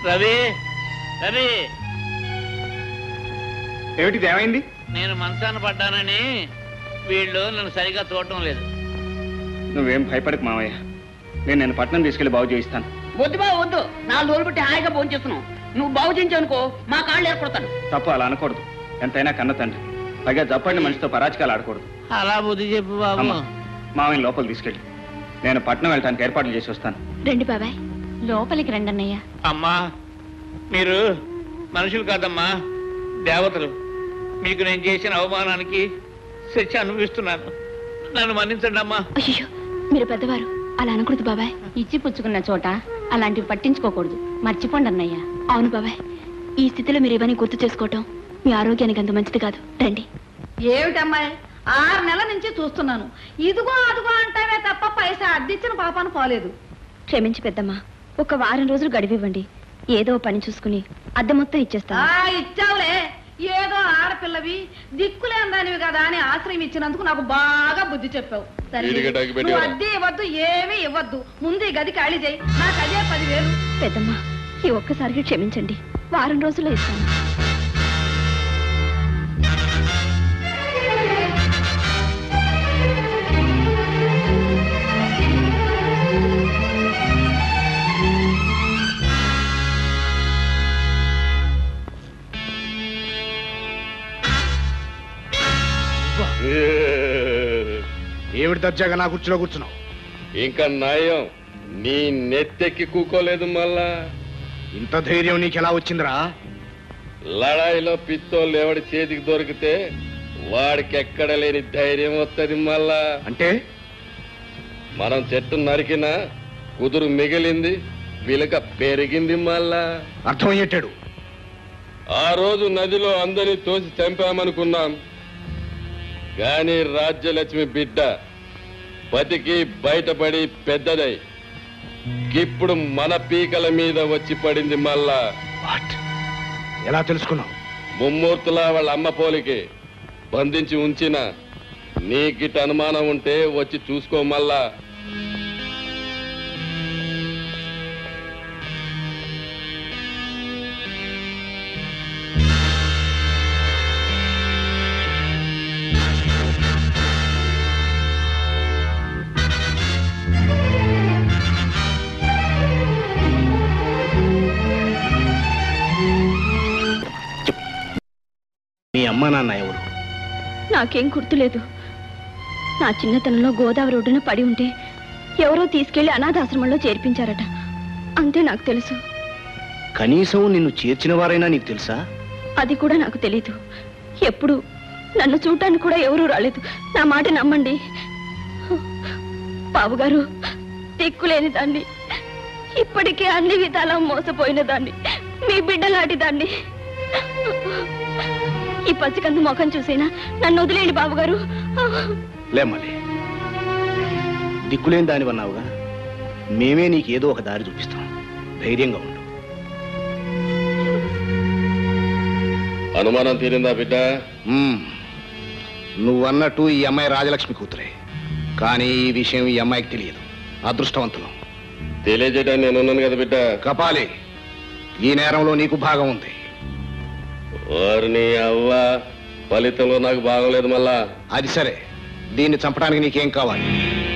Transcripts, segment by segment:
రవి రవి ఏమిటిది ఏమైంది నేను మంచాన పడ్డానని వీళ్ళు నన్ను సరిగా చూడటం లేదు నువ్వేం భయపడకు మావయ్య నేను నేను పట్నం తీసుకెళ్లి బాగు చేయిస్తాను వద్దు బా వద్దు నాలుగు రోజులు పెట్టి హాయిగా భోజనం చేస్తున్నాం నువ్వు బాగు చేయించావు అనుకో మా కాళ్ళు ఏర్పడతాడు తప్పు అలా అనకూడదు ఎంతైనా కన్న తండ్రి పైగా జప్పండి మనిషితో పరాచకాలు ఆడకూడదు అలా బుద్ధి చెప్పు బాబు అమ్మా మావయ్య లోపల తీసుకెళ్ళి నేను పట్నం వెళ్ళటానికి ఏర్పాట్లు చేసి వస్తాను రండి బాబాయ్ లోపలికి రండి అన్నయ్య అమ్మా మీరు మనుషులు కాదమ్మా దేవతలు మీకు నేను చేసిన అవమానానికి శిక్ష అనుభవిస్తున్నాను నన్ను మన్నించండి అమ్మా అయ్యో మీరు పెద్దవారు అలా అనకూడదు బాబాయ్ ఇచ్చి పుచ్చుకున్న చోట అలాంటివి పట్టించుకోకూడదు మర్చిపోండి అన్నయ్య అవును బాబాయ్ ఈ స్థితిలో మీరు ఇవన్నీ గుర్తు చేసుకోవటం మీ ఆరోగ్యానికి అంత మంచిది కాదు రండి ఏమిటమ్మాయి ఆరు నెలల నుంచి చూస్తున్నాను ఇదిగో అదిగో అంటావే తప్ప పైసా అద్దిచ్చిన పాపాను పోలేదు క్షమించి పెద్దమ్మా ఒక వారం రోజులు గడివివ్వండి ఏదో పని చూసుకుని అద్దె మొత్తం ఆ ఇచ్చేస్తాను ఇచ్చావులే ఏదో ఆడపిల్లవి దిక్కులేని దానివి కదా అని ఆశ్రయం ఇచ్చినందుకు నాకు బాగా బుద్ధి చెప్పావు సరే వీడిగడ్డకి పెట్టి నువ్వు కదా. అద్దె ఇవ్వద్దు ఏమీ ఇవ్వద్దు ముందు ఈ గది ఖాళీ చేయి నాకు అదే పదివేలు పెద్దమ్మా ఈ ఒక్కసారికి క్షమించండి వారం రోజుల్లో ఇస్తాను ఏమిటి దర్జాగా నా కుర్చీలో కూర్చున్నావు ఇంకా నయం నీ నెత్తెక్కి కూకోలేదు మళ్ళా ఇంత ధైర్యం నీకు ఎలా వచ్చిందిరా లడాయిలో పిస్తోల్ ఎవడి చేతికి దొరికితే వాడికి ఎక్కడ లేని ధైర్యం వస్తుంది మళ్ళా అంటే మనం చెట్టు నరికినా కుదురు మిగిలింది విలక పెరిగింది మళ్ళా అర్థమయ్యేటాడు ఆ రోజు నదిలో అందరినీ తోసి చంపామనుకున్నాం గాని రాజ్యలక్ష్మి బిడ్డ బతికి బయటపడి పెద్దదై ఇప్పుడు మన పీకల మీద వచ్చి పడింది మళ్ళా వాట్ ఎలా తెలుసుకున్నావు ముమ్మూర్తులా వాళ్ళ అమ్మ పోలికి బంధించి ఉంచిన నీకిట అనుమానం ఉంటే వచ్చి చూసుకో మళ్ళా మీ అమ్మా నాన్న ఎవరు నాకేం గుర్తులేదు నా చిన్నతనంలో గోదావరి ఒడ్డున పడి ఉంటే ఎవరో తీసుకెళ్లి అనాథాశ్రమంలో చేర్పించారట అంతే నాకు తెలుసు కనీసం నిన్ను చేర్చిన వారైనా నీకు తెలుసా అది కూడా నాకు తెలీదు ఎప్పుడు నన్ను చూడటానికి కూడా ఎవరూ రాలేదు నా మాట నమ్మండి బాబుగారు దిక్కులేని దాన్ని ఇప్పటికే అన్ని విధాలా మోసపోయిన దాన్ని మీ బిడ్డలాంటి దాన్ని ఈ పసికందు ముఖం చూసైనా నన్ను వదిలేండి బాబుగారు లేమ్మలే దిక్కులేని దానివన్నావుగా మేమే నీకు ఏదో ఒక దారి చూపిస్తాం ధైర్యంగా ఉండు అనుమానం తీరిందా బిడ్డ మ్మ్. నువ్వన్నట్టు ఈ అమ్మాయి రాజలక్ష్మి కూతురే కానీ ఈ విషయం ఈ అమ్మాయికి తెలియదు అదృష్టవంతులం తెలియజేయడానికి నేను ఉన్నాను కదా బిడ్డ కపాలి ఈ నేరంలో నీకు భాగం ఉంది వారిని అవ్వ ఫలితంలో నాకు బాగోలేదు మళ్ళా అది సరే దీన్ని చంపడానికి నీకేం కావాలి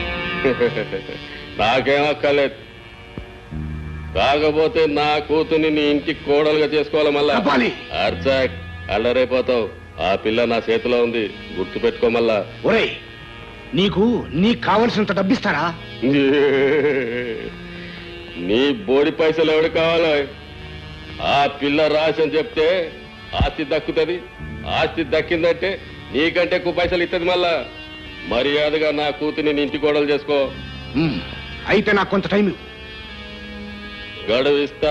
నాకేం అక్కర్లేదు కాకపోతే నా కూతుర్ని నీ ఇంటికి కోడలుగా చేసుకోవాలి మళ్ళా కపాలి! అర్చాక్ అల్లరైపోతావు ఆ పిల్ల నా చేతిలో ఉంది గుర్తు పెట్టుకో మళ్ళా ఒరేయ్ నీకు నీకు కావలసినంత డబ్బిస్తారా నీ బోడి పైసలు ఎవడు కావాలో ఆ పిల్ల రాసి అని చెప్తే ఆస్తి దక్కుతుంది ఆస్తి దక్కిందంటే నీకంటే ఎక్కువ పైసలు ఇస్తుంది మళ్ళా మర్యాదగా నా కూతుర్ని నీ ఇంటి కోడలు చేసుకో మ్మ్. అయితే నాకు కొంత టైం ఇవ్వు. గడువు ఇస్తా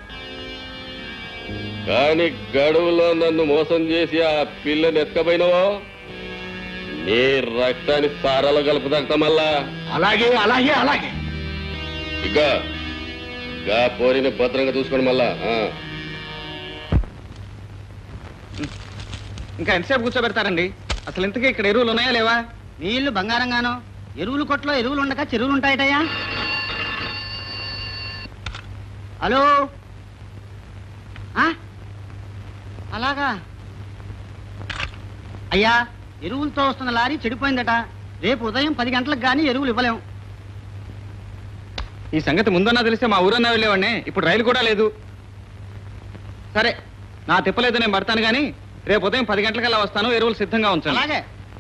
కానీ గడువులో నన్ను మోసం చేసి ఆ పిల్లని ఎత్తుకపోయినవో నీ రక్తాన్ని సారాలో కలుపుతాంట మళ్ళా అలాగే అలాగే అలాగే ఇక గా పోరిని భద్రంగా చూసుకోండి మళ్ళా ఆ. ఇంకా ఎంతసేపు కూర్చోబెడతారండి అసలు ఇంతకీ ఇక్కడ ఎరువులు ఉన్నాయా లేవా నీళ్లు బంగారంగాను ఎరువుల కొట్లో ఎరువులు ఉండక చెరువులు ఉంటాయటయ్యా హలో ఆ? అలాగా అయ్యా ఎరువులతో వస్తున్న లారీ చెడిపోయిందట రేపు ఉదయం పది గంటలకు గానీ ఎరువులు ఇవ్వలేం ఈ సంగతి ముందన్నా తెలిస్తే మా ఊరన్నా వెళ్ళేవాడిని ఇప్పుడు రైలు కూడా లేదు సరే నా తిప్పలేదు నేను పడతాను కానీ రేపు ఉదయం పది గంటలకల్లా వస్తాను ఎరువులు సిద్ధంగా ఉంచండి అలాగే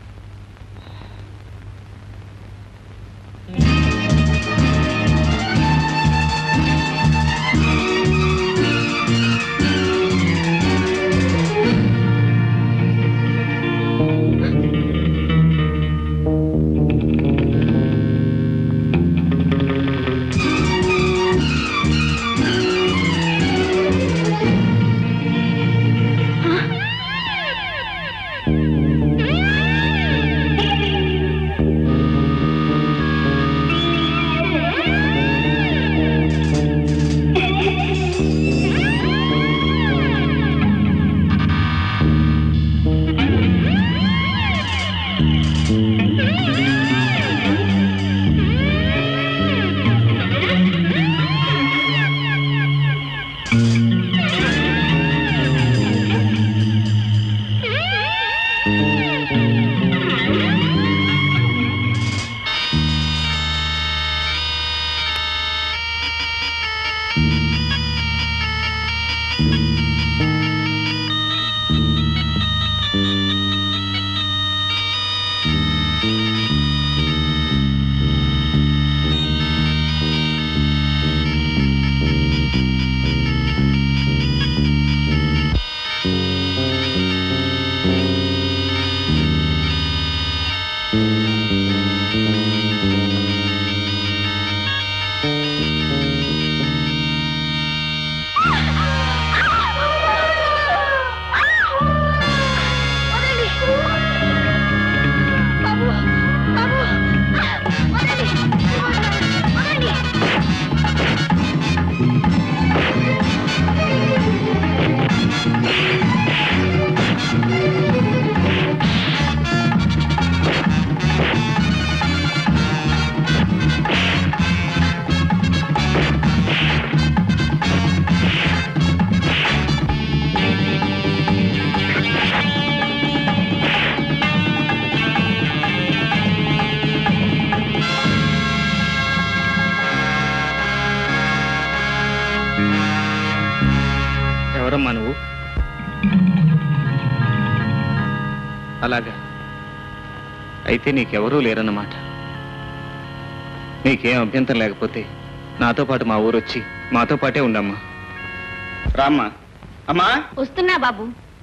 ఎవరమ్మా నువ్వు అలాగా అయితే నీకెవరూ లేరన్నమాట నీకేం అభ్యంతరం లేకపోతే నాతో పాటు మా ఊరు వచ్చి మాతో పాటే ఉండమ్మా రామ్మా అమ్మా వస్తున్నా బాబు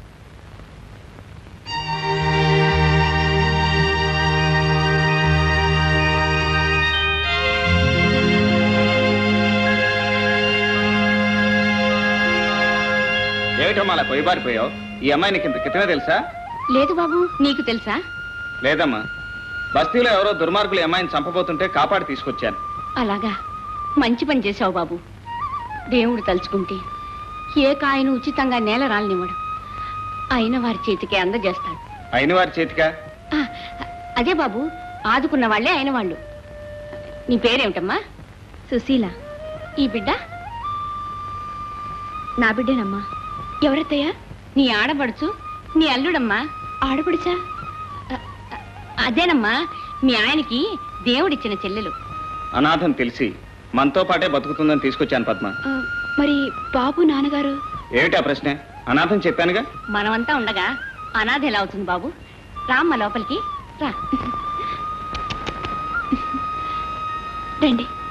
ఏమిటమ్మా అలా పొయ్యిబారిపోయావు ఈ అమ్మాయి నీకు ఇంత క్రితమే తెలుసా లేదు బాబు నీకు తెలుసా లేదమ్మా బస్తీలో ఎవరో దుర్మార్గులు ఈ అమ్మాయిని చంపబోతుంటే కాపాడి తీసుకొచ్చాను అలాగా మంచి పని చేశావు బాబు దేవుడు తలుచుకుంటే ఏ కాయను ఉచితంగా నేల రాలనివ్వడు అయిన వారి చేతికి అందజేస్తాడు అయిన వారి చేతికా ఆ, అదే బాబు ఆదుకున్న వాళ్ళే అయిన వాళ్ళు నీ పేరేమిటమ్మా సుశీల ఈ బిడ్డ నా బిడ్డేనమ్మా ఎవరత్తయ్యా నీ ఆడపడుచు నీ అల్లుడమ్మా ఆడపడుచా అ- అ- అదేనమ్మా మీ ఆయనకి దేవుడిచ్చిన చెల్లెలు అనాథం తెలిసి మనతో పాటే బతుకుతుందని తీసుకొచ్చాను పద్మ మరి బాబు నాన్నగారు ఏమిటి ఆ ప్రశ్న అనాథం చెప్పానుగా మనమంతా ఉండగా అనాథ ఎలా అవుతుంది బాబు రామ్మ లోపలికి రా రండి